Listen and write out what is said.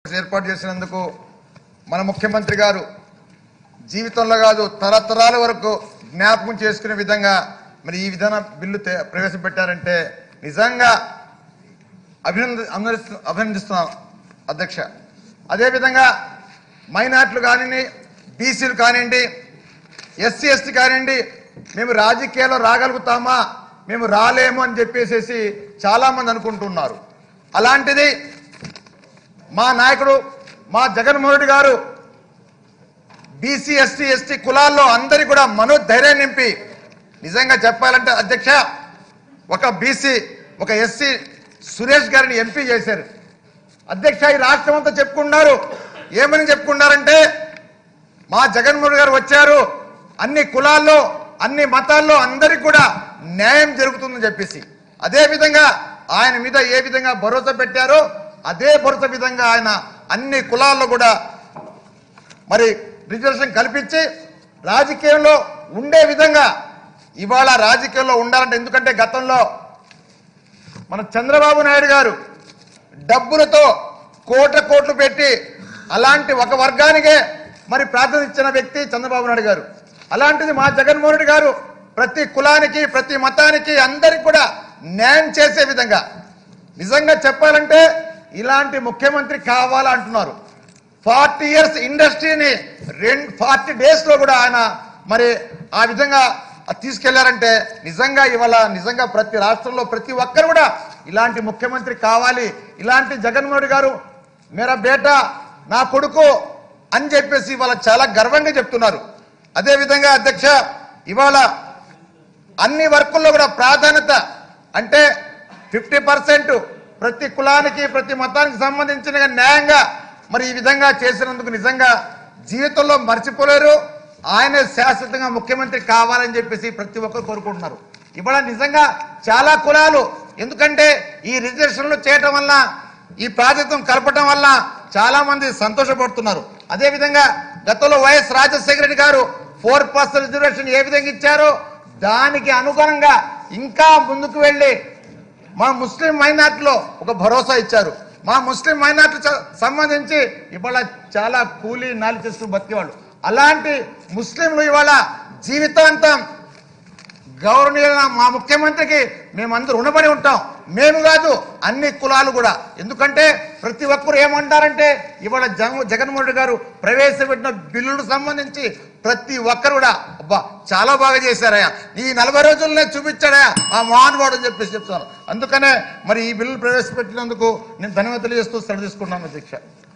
ఏర్పాటు చేసినందుకు మన ముఖ్యమంత్రి గారు జీవితంలో కాదు తరతరాల వరకు జ్ఞాపకం చేసుకునే విధంగా మరి ఈ విధాన బిల్లు తే- ప్రవేశపెట్టారంటే నిజంగా అభినంద అభినందిస్తు- అభినందిస్తున్నాం అధ్యక్ష అదేవిధంగా మైనార్టీలు కానివ్వండి బీసీలు కానివ్వండి ఎస్సీ ఎస్టీ కానివ్వండి మేము రాజకీయాల్లో రాగలుగుతామా మేము రాలేము అని చెప్పేసేసి చాలామంది అనుకుంటున్నారు అలాంటిది మా నాయకుడు మా జగన్మోహన్ రెడ్డి గారు బీసీ ఎస్టీ ఎస్టీ కులాల్లో అందరి కూడా మనోధైర్యం నింపి నిజంగా చెప్పాలంటే అధ్యక్ష ఒక బీసీ ఒక ఎస్సీ సురేష్ గారిని ఎంపీ చేశారు అధ్యక్ష ఈ రాష్ట్రం అంతా చెప్పుకున్నారు ఏమని చెప్పుకున్నారంటే మా జగన్మోహన్ గారు వచ్చారు అన్ని కులాల్లో అన్ని మతాల్లో అందరికి కూడా న్యాయం జరుగుతుందని చెప్పేసి అదే విధంగా ఆయన మీద ఏ విధంగా భరోసా పెట్టారో అదే భరోసా విధంగా ఆయన అన్ని కులాల్లో కూడా మరి రిజర్వేషన్ కల్పించి రాజకీయంలో ఉండే విధంగా ఇవాళ రాజకీయంలో ఉండాలంటే ఎందుకంటే గతంలో మన చంద్రబాబు నాయుడు గారు డబ్బులతో కోట్ల కోట్లు పెట్టి అలాంటి ఒక వర్గానికే మరి ప్రాధాన్యత ఇచ్చిన వ్యక్తి చంద్రబాబు నాయుడు గారు అలాంటిది మా జగన్మోహన్ రెడ్డి గారు ప్రతి కులానికి ప్రతి మతానికి అందరికి కూడా న్యాయం చేసే విధంగా నిజంగా చెప్పాలంటే ఇలాంటి ముఖ్యమంత్రి కావాలా అంటున్నారు ఫార్టీ ఇయర్స్ ఇండస్ట్రీని రెండు ఫార్టీ డేస్ లో కూడా ఆయన మరి ఆ విధంగా తీసుకెళ్లారంటే నిజంగా ఇవాళ నిజంగా ప్రతి రాష్ట్రంలో ప్రతి ఒక్కరు కూడా ఇలాంటి ముఖ్యమంత్రి కావాలి ఇలాంటి జగన్మోహన్ రెడ్డి గారు మేరా బేటా నా కొడుకు అని చెప్పేసి ఇవాళ చాలా గర్వంగా చెప్తున్నారు అదే విధంగా అధ్యక్ష ఇవాళ అన్ని వర్కుల్లో కూడా ప్రాధాన్యత అంటే ఫిఫ్టీ పర్సెంట్ ప్రతి కులానికి ప్రతి మతానికి సంబంధించిన న్యాయంగా మరి ఈ విధంగా చేసినందుకు నిజంగా జీవితంలో మర్చిపోలేరు ఆయనే శాశ్వతంగా ముఖ్యమంత్రి కావాలని చెప్పేసి ప్రతి ఒక్కరు కోరుకుంటున్నారు ఇవాళ నిజంగా చాలా కులాలు ఎందుకంటే ఈ రిజర్వేషన్లు చేయటం వల్ల ఈ ప్రాతినిధ్యం కలపటం వల్ల చాలా మంది సంతోషపడుతున్నారు అదే విధంగా గతంలో వైఎస్ రాజశేఖర రెడ్డి గారు ఫోర్ పర్సెంట్ రిజర్వేషన్ ఏ విధంగా ఇచ్చారో దానికి అనుగుణంగా ఇంకా ముందుకు వెళ్ళి మా ముస్లిం మైనార్టీలో ఒక భరోసా ఇచ్చారు మా ముస్లిం మైనార్టీ చ- సంబంధించి ఇవాళ చాలా కూలీ నాలి చేస్తూ బతికేవాళ్ళు అలాంటి ముస్లింలు ఇవాళ జీవితాంతం గౌరవనీయులైన మా ముఖ్యమంత్రికి మేమందరూ రుణపడి ఉంటాం మేము కాదు అన్ని కులాలు కూడా ఎందుకంటే ప్రతి ఒక్కరు ఏమంటారంటే ఇవాళ జగన్ జగన్మోహన్ రెడ్డి గారు ప్రవేశపెట్టిన బిల్లులకు సంబంధించి ప్రతి ఒక్కరు కూడా అబ్బా చాలా బాగా చేశారయ్యా ఈ నలభై రోజుల్లోనే చూపించాడయా ఆ మహానుభావుడు అని చెప్పేసి చెప్తున్నారు అందుకనే మరి ఈ బిల్లు ప్రవేశపెట్టినందుకు నేను ధన్యవాదాలు తెలియజేస్తూ సెలవు తీసుకున్నాను అధ్యక్ష